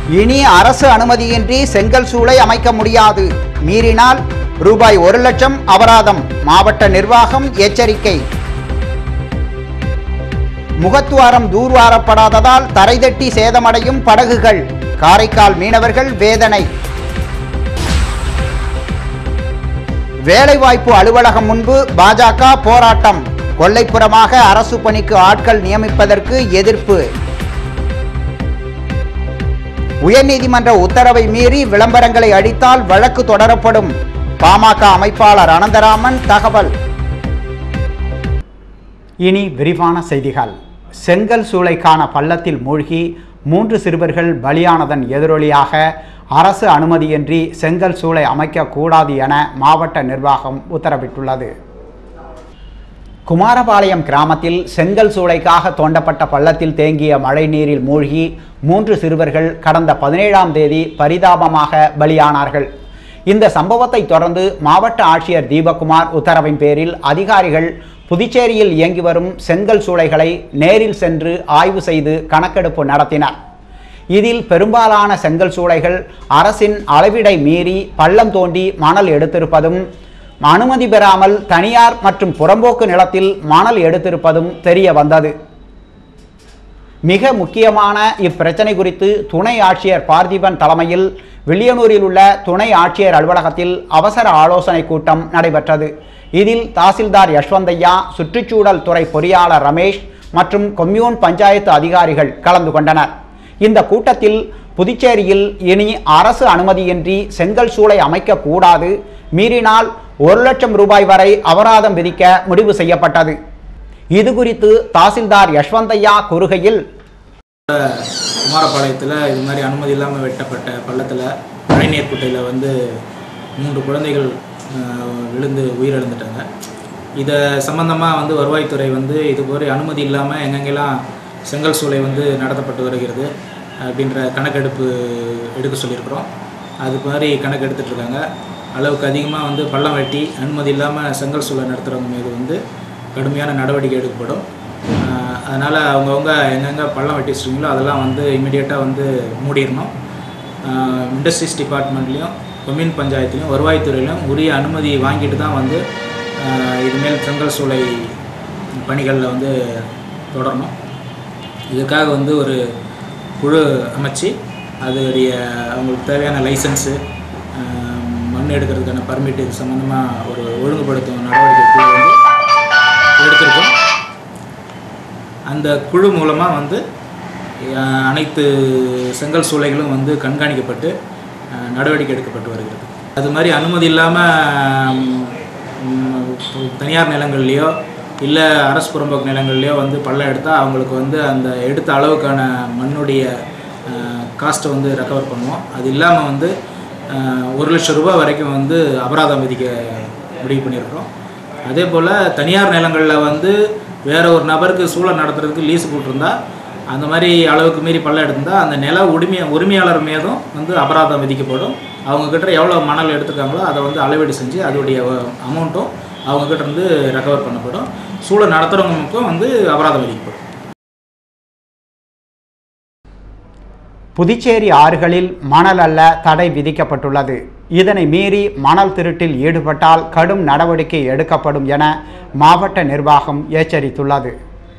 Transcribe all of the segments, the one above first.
இனி அரசு அனுமதியின்றி செங்கல் சூளை அமைக்க முடியாது மீறினால் ரூபாய் ஒரு லட்சம் அபராதம் மாவட்ட நிர்வாகம் எச்சரிக்கை முகத்துவாரம் தூர்வாரப்படாததால் தரைதட்டி சேதமடையும் படகுகள் காரைக்கால் மீனவர்கள் வேதனை வேலைவாய்ப்பு அலுவலகம் முன்பு பாஜக போராட்டம் கொல்லைப்புறமாக அரசு பணிக்கு ஆட்கள் நியமிப்பதற்கு எதிர்ப்பு உயர்நீதிமன்ற உத்தரவை மீறி விளம்பரங்களை அடித்தால் வழக்கு தொடரப்படும் பாமக அமைப்பாளர் அனந்தராமன் தகவல் இனி விரிவான செய்திகள் செங்கல் சூளைக்கான பள்ளத்தில் மூழ்கி மூன்று சிறுவர்கள் பலியானதன் எதிரொலியாக அரசு அனுமதியின்றி செங்கல் சூளை அமைக்கக்கூடாது என மாவட்ட நிர்வாகம் உத்தரவிட்டுள்ளது குமாரபாளையம் கிராமத்தில் செங்கல் சூளைக்காக தோண்டப்பட்ட பள்ளத்தில் தேங்கிய மழைநீரில் மூழ்கி மூன்று சிறுவர்கள் கடந்த பதினேழாம் தேதி பரிதாபமாக பலியானார்கள் இந்த சம்பவத்தை தொடர்ந்து மாவட்ட ஆட்சியர் தீபக்குமார் உத்தரவின் பேரில் அதிகாரிகள் புதுச்சேரியில் இயங்கி வரும் செங்கல் சூளைகளை நேரில் சென்று ஆய்வு செய்து கணக்கெடுப்பு நடத்தினர் இதில் பெரும்பாலான செங்கல் சூளைகள் அரசின் அளவிடை மீறி பள்ளம் தோண்டி மணல் எடுத்திருப்பதும் அனுமதி பெறாமல் தனியார் மற்றும் புறம்போக்கு நிலத்தில் மணல் எடுத்திருப்பதும் தெரிய வந்தது மிக முக்கியமான இப்பிரச்சனை குறித்து துணை ஆட்சியர் பார்த்திபன் தலைமையில் வில்லியனூரில் உள்ள துணை ஆட்சியர் அலுவலகத்தில் அவசர ஆலோசனை கூட்டம் நடைபெற்றது இதில் தாசில்தார் யஷ்வந்தையா சுற்றுச்சூழல் துறை பொறியாளர் ரமேஷ் மற்றும் கொம்யூன் பஞ்சாயத்து அதிகாரிகள் கலந்து கொண்டனர் இந்த கூட்டத்தில் புதுச்சேரியில் இனி அரசு அனுமதியின்றி செங்கல் சூளை அமைக்கக்கூடாது மீறினால் ஒரு லட்சம் ரூபாய் வரை அபராதம் விதிக்க முடிவு செய்யப்பட்டது இது குறித்து தாசில்தார் யஷ்வந்தையா கூறுகையில் குமாரபாளையத்தில் இது மாதிரி அனுமதி இல்லாமல் வெட்டப்பட்ட பள்ளத்தில் மழைநீர் குட்டையில் வந்து மூன்று குழந்தைகள் அஹ், விழுந்து உயிரிழந்துட்டாங்க இதை சம்பந்தமாக வந்து வருவாய்த்துறை வந்து இது மாதிரி அனுமதி இல்லாமல் எங்கெங்கெல்லாம் செங்கல் சூளை வந்து நடத்தப்பட்டு வருகிறது அப்படின்ற கணக்கெடுப்பு எடுக்க சொல்லியிருக்கிறோம் அது மாதிரி கணக்கு எடுத்துட்டு இருக்காங்க அளவுக்கு அதிகமாக வந்து பள்ளம் வெட்டி அனுமதி இல்லாமல் செங்கல் சூளை நடத்துகிறவங்க மீது வந்து கடுமையான நடவடிக்கை எடுக்கப்படும் அதனால் அவங்கவுங்க எங்கெங்கே பள்ளம் வெட்டி வச்சுருக்கீங்களோ அதெல்லாம் வந்து இமிடியேட்டாக வந்து மூடிடணும் இண்டஸ்ட்ரீஸ் டிபார்ட்மெண்ட்லேயும் கொம்யூன் பஞ்சாயத்துலேயும் வருவாய்த்துறையிலும் உரிய அனுமதி வாங்கிட்டு தான் வந்து ஆஹ் இதுமேல் செங்கல் சூளை பணிகளில் வந்து தொடரணும் இதுக்காக வந்து ஒரு குழு அமைச்சு அதோடைய அவங்களுக்கு தேவையான லைசன்ஸு மண் எடுக்கிறதுக்கான பர்மிட் இது சம்மந்தமாக ஒரு ஒழுங்குபடுத்தும் நடவடிக்கை குழு வந்து எடுத்திருக்கோம் அந்த குழு மூலமாக வந்து அஹ், அனைத்து செங்கல் சூளைகளும் வந்து கண்காணிக்கப்பட்டு அஹ், நடவடிக்கை எடுக்கப்பட்டு வருகிறது அது மாதிரி அனுமதி இல்லாமல் தனியார் நிலங்கள்லையோ இல்லை அரசு புறம்போக்கு நிலங்கள்லையோ வந்து பள்ளம் எடுத்தால் அவங்களுக்கு வந்து அந்த எடுத்த அளவுக்கான மண்ணுடைய காஸ்ட்டை வந்து ரெக்கவர் பண்ணுவோம் அது இல்லாமல் வந்து அஹ், ஒரு லட்சம் ரூபாய் வரைக்கும் வந்து அபராதம் விதிக்க முடிவு பண்ணியிருக்கிறோம் அதே போல் தனியார் நிலங்களில் வந்து வேற ஒரு நபருக்கு சூழல் நடத்துறதுக்கு லீஸு போட்டிருந்தா அந்த மாதிரி அளவுக்கு மீறி பள்ளம் எடுத்திருந்தா அந்த நில உரிமை உரிமையாளர் மீதும் வந்து அபராதம் விதிக்கப்படும் அவங்க கிட்ட எவ்வளோ மணல் எடுத்திருக்காங்களோ அதை வந்து அளவீடு செஞ்சு அதோடைய அமௌண்ட்டும் அவங்க கிட்ட இருந்து ரெக்கவர் பண்ணப்படும் சூழல் நடத்துகிறவங்களுக்கும் வந்து அபராதம் விதிக்கப்படும் புதுச்சேரி ஆறுகளில் மணல் அல்ல தடை விதிக்கப்பட்டுள்ளது இதனை மீறி மணல் திருட்டில் ஈடுபட்டால் கடும் நடவடிக்கை எடுக்கப்படும் என மாவட்ட நிர்வாகம் எச்சரித்துள்ளது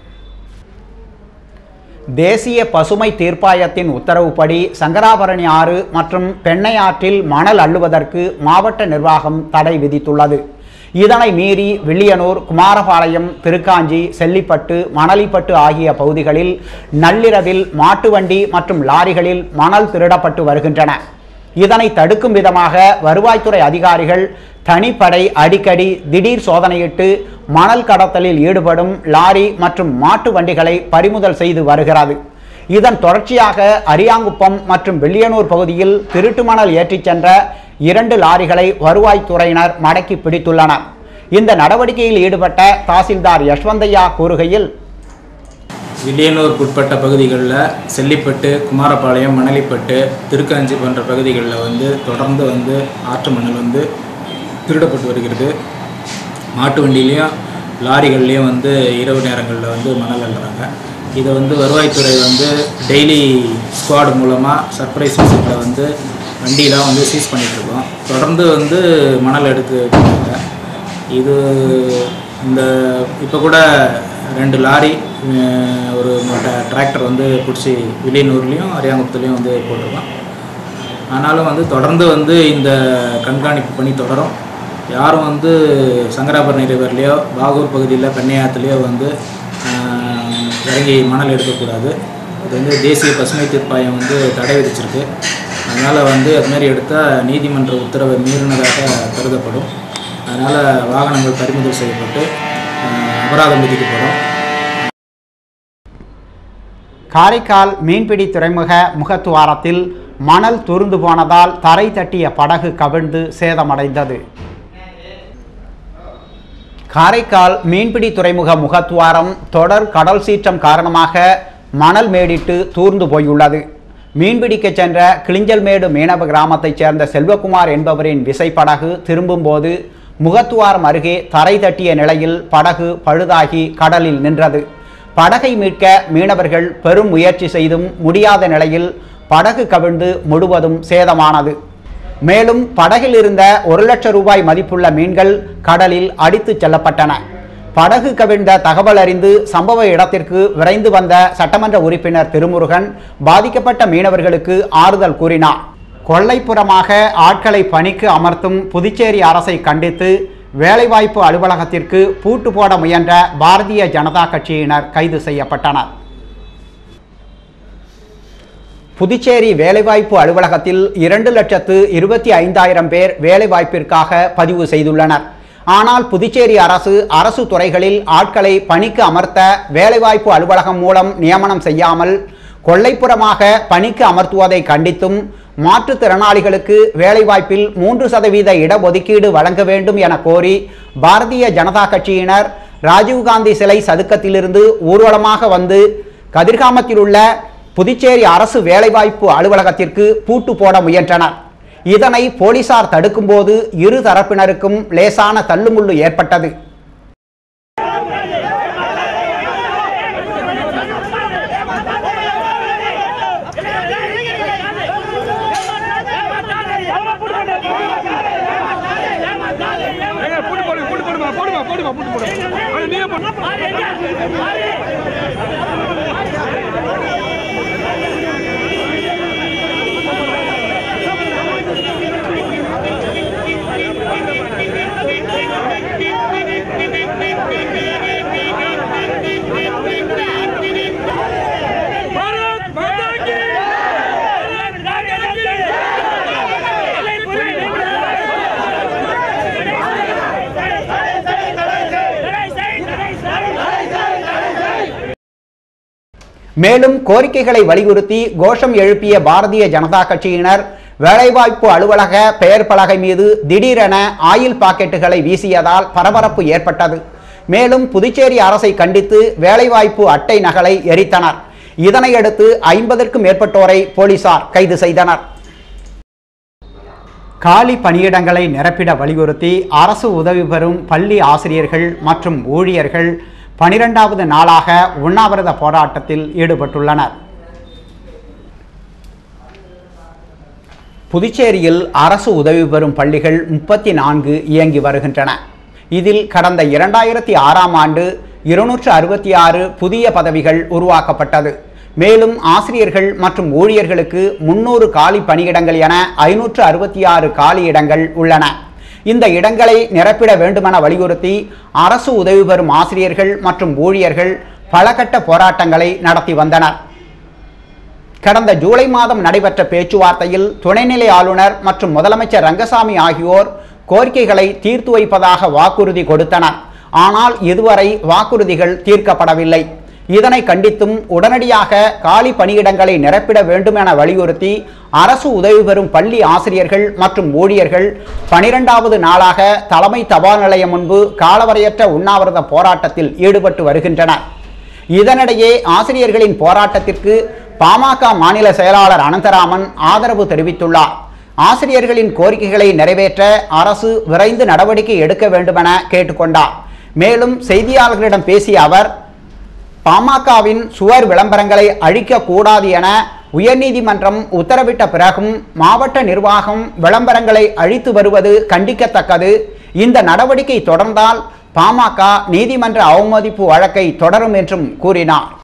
தேசிய பசுமை தீர்ப்பாயத்தின் உத்தரவுப்படி சங்கராபரணி ஆறு மற்றும் பெண்ணை ஆற்றில் மணல் அள்ளுவதற்கு மாவட்ட நிர்வாகம் தடை விதித்துள்ளது இதனை மீறி வில்லியனூர் குமாரபாளையம் திருக்காஞ்சி செல்லிப்பட்டு மணலிப்பட்டு ஆகிய பகுதிகளில் நள்ளிரவில் மாட்டு வண்டி மற்றும் லாரிகளில் மணல் திருடப்பட்டு வருகின்றன இதனை தடுக்கும் விதமாக வருவாய்த்துறை அதிகாரிகள் தனிப்படை அடிக்கடி திடீர் சோதனையிட்டு மணல் கடத்தலில் ஈடுபடும் லாரி மற்றும் மாட்டு வண்டிகளை பறிமுதல் செய்து வருகிறது இதன் தொடர்ச்சியாக அரியாங்குப்பம் மற்றும் வெள்ளியனூர் பகுதியில் திருட்டு மணல் ஏற்றிச் சென்ற இரண்டு லாரிகளை வருவாய்த்துறையினர் மடக்கி பிடித்துள்ளனர் இந்த நடவடிக்கையில் ஈடுபட்ட தாசில்தார் யஷ்வந்தையா கூறுகையில் வில்லியனூருக்குட்பட்ட பகுதிகளில் செல்லிப்பட்டு குமாரபாளையம் மணலிப்பட்டு திருக்காஞ்சி போன்ற பகுதிகளில் வந்து தொடர்ந்து வந்து ஆற்று மணல் வந்து திருடப்பட்டு வருகிறது மாட்டு வண்டியிலையும் லாரிகள்லேயும் வந்து இரவு நேரங்களில் வந்து மணல் அள்ளுறாங்க இதை வந்து வருவாய்த்துறை வந்து டெய்லி ஸ்குவாட் மூலமாக சர்ப்ரைஸ் விசிட்டில் வந்து வண்டியெலாம் வந்து சீஸ் பண்ணிகிட்ருக்கோம் தொடர்ந்து வந்து மணல் எடுத்து போகிறாங்க இது இந்த இப்போ கூட ரெண்டு லாரி அஹ், ஒரு டிராக்டர் வந்து பிடிச்சி வில்லியனூர்லேயும் அரியாங்குப்பத்துலேயும் வந்து போட்டிருக்கோம் ஆனாலும் வந்து தொடர்ந்து வந்து இந்த கண்காணிப்பு பணி தொடரும் யாரும் வந்து சங்கராபரணி ரிவர்லேயோ பாகூர் பகுதியில் பெண்ணையாத்துலேயோ வந்து ஆஹ், இறங்கி மணல் எடுக்கக்கூடாது இது வந்து தேசிய பசுமை தீர்ப்பாயம் வந்து தடை விதிச்சிருக்கு அதனால் வந்து அது மாதிரி எடுத்தால் நீதிமன்ற உத்தரவை மீறினதாக கருதப்படும் அதனால் வாகனங்கள் பறிமுதல் செய்யப்பட்டு ஆஹ், அபராதம் விதிக்கப்படும் காரைக்கால் மீன்பிடி துறைமுக முகத்துவாரத்தில் மணல் துருந்து போனதால் தரை தட்டிய படகு கவிழ்ந்து சேதமடைந்தது காரைக்கால் மீன்பிடி துறைமுக முகத்துவாரம் தொடர் கடல் சீற்றம் காரணமாக மணல் மேடிட்டு தூர்ந்து போயுள்ளது மீன்பிடிக்கச் சென்ற கிளிஞ்சல்மேடு மீனவ கிராமத்தைச் சேர்ந்த செல்வகுமார் என்பவரின் விசைப்படகு திரும்பும்போது முகத்துவாரம் அருகே தரை தட்டிய நிலையில் படகு பழுதாகி கடலில் நின்றது படகை மீட்க மீனவர்கள் பெரும் முயற்சி செய்தும் முடியாத நிலையில் படகு கவிழ்ந்து முழுவதும் சேதமானது மேலும் படகில் இருந்த ஒரு லட்சம் ரூபாய் மதிப்புள்ள மீன்கள் கடலில் அடித்துச் செல்லப்பட்டன படகு கவிழ்ந்த தகவல் அறிந்து சம்பவ இடத்திற்கு விரைந்து வந்த சட்டமன்ற உறுப்பினர் திருமுருகன் பாதிக்கப்பட்ட மீனவர்களுக்கு ஆறுதல் கூறினார் கொள்ளைப்புறமாக ஆட்களை பணிக்கு அமர்த்தும் புதுச்சேரி அரசை கண்டித்து வேலைவாய்ப்பு அலுவலகத்திற்கு பூட்டு போட முயன்ற பாரதிய ஜனதா கட்சியினர் கைது செய்யப்பட்டனர் புதுச்சேரி வேலைவாய்ப்பு அலுவலகத்தில் இரண்டு லட்சத்து இருபத்தி ஐந்தாயிரம் பேர் வேலைவாய்ப்பிற்காக பதிவு செய்துள்ளனர் ஆனால் புதுச்சேரி அரசு அரசு துறைகளில் ஆட்களை பணிக்கு அமர்த்த வேலைவாய்ப்பு அலுவலகம் மூலம் நியமனம் செய்யாமல் கொள்ளைப்புறமாக பணிக்கு அமர்த்துவதை கண்டித்தும் மாற்றுத்திறனாளிகளுக்கு வேலைவாய்ப்பில் மூன்று சதவீத இடஒதுக்கீடு வழங்க வேண்டும் என கோரி பாரதிய ஜனதா கட்சியினர் ராஜீவ்காந்தி சிலை சதுக்கத்திலிருந்து ஊர்வலமாக வந்து கதிர்காமத்தில் உள்ள புதுச்சேரி அரசு வேலைவாய்ப்பு அலுவலகத்திற்கு பூட்டு போட முயன்றனர் இதனை போலீசார் தடுக்கும்போது இரு தரப்பினருக்கும் லேசான தள்ளுமுள்ளு ஏற்பட்டது ஏங்க, போட்டு போடுங்க, போட்டு போடுமா, போடுமா, போடுமா, போட்டு போடுமா. அது நீங்க போடு. பாரத் மாதா கி பாரத் மாதா கி மேலும் கோரிக்கைகளை வலியுறுத்தி கோஷம் எழுப்பிய பாரதிய ஜனதா கட்சியினர் வேலைவாய்ப்பு அலுவலக பெயர் பலகை மீது திடீரென ஆயில் பாக்கெட்டுகளை வீசியதால் பரபரப்பு ஏற்பட்டது மேலும் புதுச்சேரி அரசை கண்டித்து வேலைவாய்ப்பு அட்டை நகலை எரித்தனர் இதனையடுத்து ஐம்பதற்கும் மேற்பட்டோரை போலீசார் கைது செய்தனர் காலி பணியிடங்களை நிரப்பிட வலியுறுத்தி அரசு உதவி பெறும் பள்ளி ஆசிரியர்கள் மற்றும் ஊழியர்கள் பனிரெண்டாவது நாளாக உண்ணாவிரத போராட்டத்தில் ஈடுபட்டுள்ளனர் புதுச்சேரியில் அரசு உதவி பெறும் பள்ளிகள் முப்பத்தி நான்கு இயங்கி வருகின்றன இதில் கடந்த இரண்டாயிரத்தி ஆறாம் ஆண்டு இருநூற்று அறுபத்தி ஆறு புதிய பதவிகள் உருவாக்கப்பட்டது மேலும் ஆசிரியர்கள் மற்றும் ஊழியர்களுக்கு முன்னூறு காலி பணியிடங்கள் என ஐநூற்று அறுபத்தி ஆறு காலி இடங்கள் உள்ளன இந்த இடங்களை நிரப்பிட வேண்டுமென வலியுறுத்தி அரசு உதவி பெறும் ஆசிரியர்கள் மற்றும் ஊழியர்கள் பல கட்ட போராட்டங்களை நடத்தி வந்தனர் கடந்த ஜூலை மாதம் நடைபெற்ற பேச்சுவார்த்தையில் துணைநிலை ஆளுநர் மற்றும் முதலமைச்சர் ரங்கசாமி ஆகியோர் கோரிக்கைகளை தீர்த்து வைப்பதாக வாக்குறுதி கொடுத்தனர் ஆனால் இதுவரை வாக்குறுதிகள் தீர்க்கப்படவில்லை இதனை கண்டித்தும் உடனடியாக காலி பணியிடங்களை நிரப்பிட வேண்டும் என வலியுறுத்தி அரசு உதவி பெறும் பள்ளி ஆசிரியர்கள் மற்றும் ஊழியர்கள் பனிரெண்டாவது நாளாக தலைமை தபால் நிலையம் முன்பு காலவரையற்ற உண்ணாவிரத போராட்டத்தில் ஈடுபட்டு வருகின்றனர் இதனிடையே ஆசிரியர்களின் போராட்டத்திற்கு பாமக மாநில செயலாளர் அனந்தராமன் ஆதரவு தெரிவித்துள்ளார் ஆசிரியர்களின் கோரிக்கைகளை நிறைவேற்ற அரசு விரைந்து நடவடிக்கை எடுக்க வேண்டுமென கேட்டுக்கொண்டார் மேலும் செய்தியாளர்களிடம் பேசிய அவர் பாமகவின் சுவர் விளம்பரங்களை அழிக்கக்கூடாது என உயர்நீதிமன்றம் உத்தரவிட்ட பிறகும் மாவட்ட நிர்வாகம் விளம்பரங்களை அழித்து வருவது கண்டிக்கத்தக்கது இந்த நடவடிக்கை தொடர்ந்தால் பாமக நீதிமன்ற அவமதிப்பு வழக்கை தொடரும் என்றும் கூறினார்